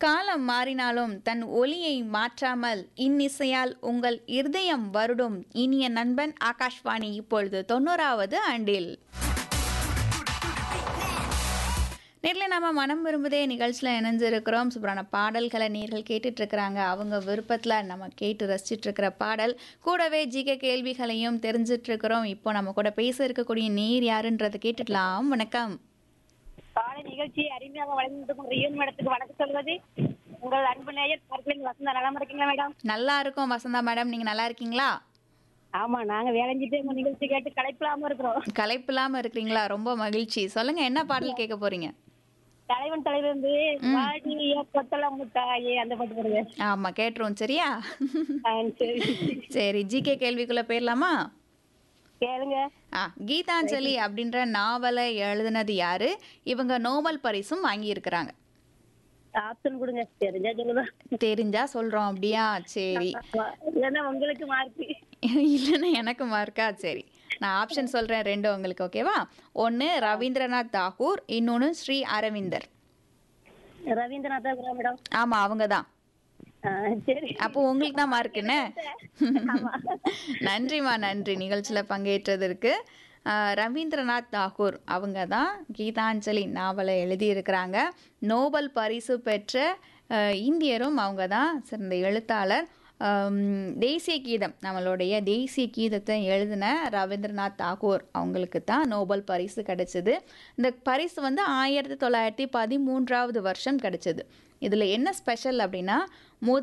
காலம் மாறினாலும் தன் ஒலியை மாற்றாமல் இன்னிசையால் உங்கள் இருதயம் வருடும் இனிய நண்பன் ஆகாஷ்வாணி இப்பொழுது தொண்ணூறாவது ஆண்டில் நேரில் நாம மனம் விரும்புதே நிகழ்ச்சியில் இணைஞ்சிருக்கிறோம் சூப்பரான பாடல்களை நேர்கள் கேட்டுட்டு இருக்கிறாங்க அவங்க விருப்பத்தில் நம்ம கேட்டு ரசிச்சிட்டு இருக்கிற பாடல் கூடவே ஜிகே கேள்விகளையும் தெரிஞ்சிட்டு இருக்கிறோம் இப்போ நம்ம கூட பேச இருக்கக்கூடிய நேர் யாருன்றதை கேட்டுடலாம் வணக்கம் காலை நிகழ்ச்சி அருமையாக வழங்கிட்டு ரியன் மேடத்துக்கு வணக்கம் சொல்வது உங்கள் அன்பு நேயர் பார்க்கலின் வசந்தா நலமா இருக்கீங்களா மேடம் நல்லா இருக்கும் வசந்தா மேடம் நீங்கள் நல்லா இருக்கீங்களா ஆமா நாங்க வேலைஞ்சிட்டு உங்க நிகழ்ச்சி கேட்டு களைப்பில்லாம இருக்கிறோம் களைப்பில்லாமல் இருக்கிறீங்களா ரொம்ப மகிழ்ச்சி சொல்லுங்க என்ன பாடல் கேட்க போறீங்க தலைவன் தலைவர் வந்து வாடிய கொத்தள முட்டாயே அந்த பாட்டு போடுங்க ஆமாம் கேட்டுருவோம் சரியா ஆ, சரி சரி ஜிகே கேள்விக்குள்ளே போயிடலாமா கேளுங்க ஆ கீதாஞ்சலி அப்படின்ற நாவலை எழுதினது யாரு இவங்க நோபல் பரிசும் வாங்கியிருக்கிறாங்க ஆப்ஷன் கொடுங்க தெரிஞ்சா சொல்லுதா தெரிஞ்சா சொல்றோம் அப்படியா சரி இல்லைன்னா உங்களுக்கு மார்க் இல்லைன்னா எனக்கு மார்க்கா சரி நான் ஆப்ஷன் சொல்றேன் ரெண்டு உங்களுக்கு ஓகேவா ஒன்று ரவீந்திரநாத் தாகூர் இன்னொன்று ஸ்ரீ அரவிந்தர் ரவீந்திரநாத் தான் மேடம் ஆமா அவங்க தான் ஆ, சரி அப்போ உங்களுக்கு தான் மார்க் என்ன நன்றிம்மா நன்றி நிகழ்ச்சியில் பங்கேற்றதற்கு ஆஹ், ரவீந்திரநாத் தாகூர் அவங்க தான் கீதாஞ்சலி நாவலை எழுதியிருக்கிறாங்க நோபல் பரிசு பெற்ற ஆஹ், இந்தியரும் அவங்க தான் சிறந்த எழுத்தாளர் ஆம், தேசிய கீதம் நம்மளுடைய தேசிய கீதத்தை எழுதின ரவீந்திரநாத் தாகூர் அவங்களுக்கு தான் நோபல் பரிசு கிடைச்சது இந்த பரிசு வந்து ஆயிரத்தி தொள்ளாயிரத்தி பதிமூன்றாவது வருஷம் கிடைச்சது இதில் என்ன ஸ்பெஷல் அப்படின்னா